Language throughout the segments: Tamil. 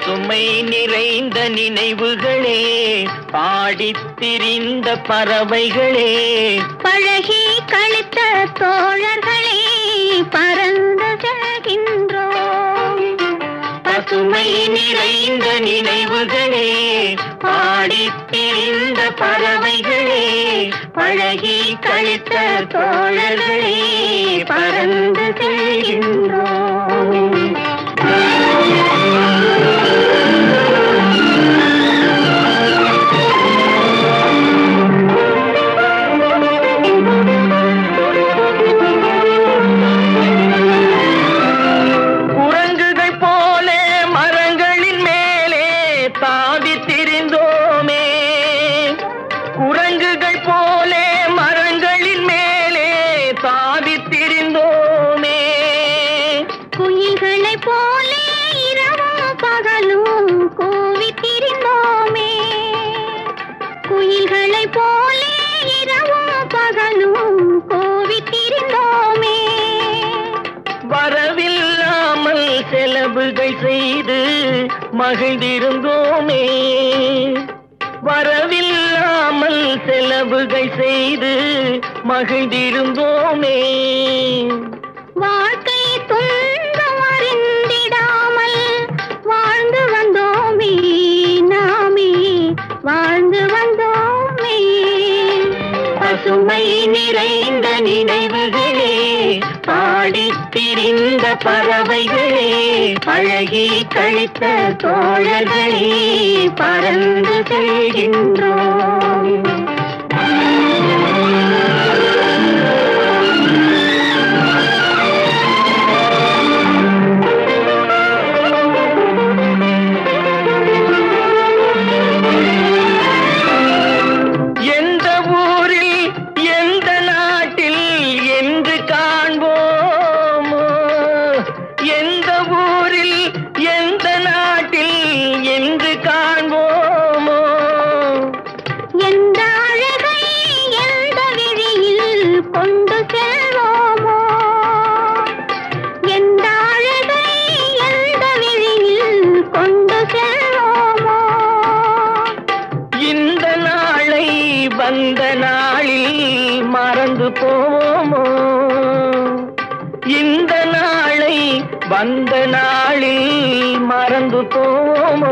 பசுமை நிறைந்த நினைவுகளே பாடித் திரிந்த பறவைகளே பழகி கழித்த தோழர்களே பறந்து செல்கின்றோம் பசுமை நிறைந்த நினைவுகளே பாடித் திரிந்த பறவைகளே பழகி கழித்த தோழர்களே பறந்து செல்கின்றோம் குரங்குகள் போல மரங்களின் மேலே தாவி திரிந்தோமே குரங்குகள் போல மரங்களின் மேலே தாவி திரிந்தோமே குயில்களைப் போலே இரவும் பகலும் கூவித் திரிந்தோமே குயில்களைப் போலே இரவும் பகலும் கூவித் திரிந்தோமே வரவில்லாமல் செலவுகள் செய்து மகிழ்ந்திருந்தோமே வரவில்லாமல் செலவுகள் செய்து மகிழ்ந்திருந்தோமே வாழ்க்கை துன்பம் அறிந்திடாமல் வாழ்ந்து வந்தோமே நாமே வாழ்ந்து வந்தோமே பசுமை நிறைந்த நினைவுகளே பாடித் திரிந்த பறவைகளே பழகி கழித்த தோழர்களே பறந்து செல்கின்றோம் எந்த ஊரில் எந்த நாட்டில் என்று காண்போமோ எந்த ஊரில் எந்த நாட்டில் என்று காண்போமோ எந்த அழகை எந்த விழியில் கொண்டு செல்வோமோ எந்த அழகை எந்த விழியில் கொண்டு செல்வோமோ இந்த நாளை வந்த நாளில் மறந்து போவோமோ இந்த நாளை வந்த நாளில் மறந்து போவோமோ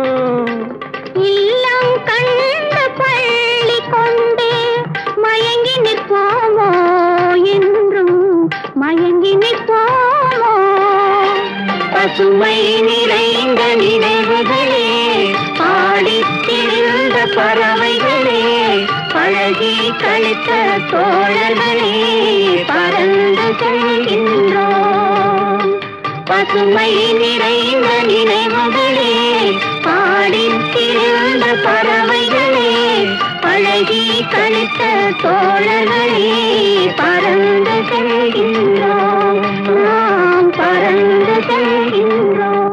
இல்லம் கண்ட பள்ளி கொண்டு மயங்கி நிற்போமோ என்றும் மயங்கி நிற்போமோ பசுமை நிறைந்த நினைவுகளே பாடித் திரிந்த பறவைகளே பழகி கழித்த தோழர்களே பறந்து செல்கின்றோம் பசுமை நிறைந்த நினைவுகளே பாடித் திரிந்த பறவைகளே பழகி கழித்த தோழர்களே பறந்து செல்கின்றோம் நாம் பறந்து செல்கின்றோம்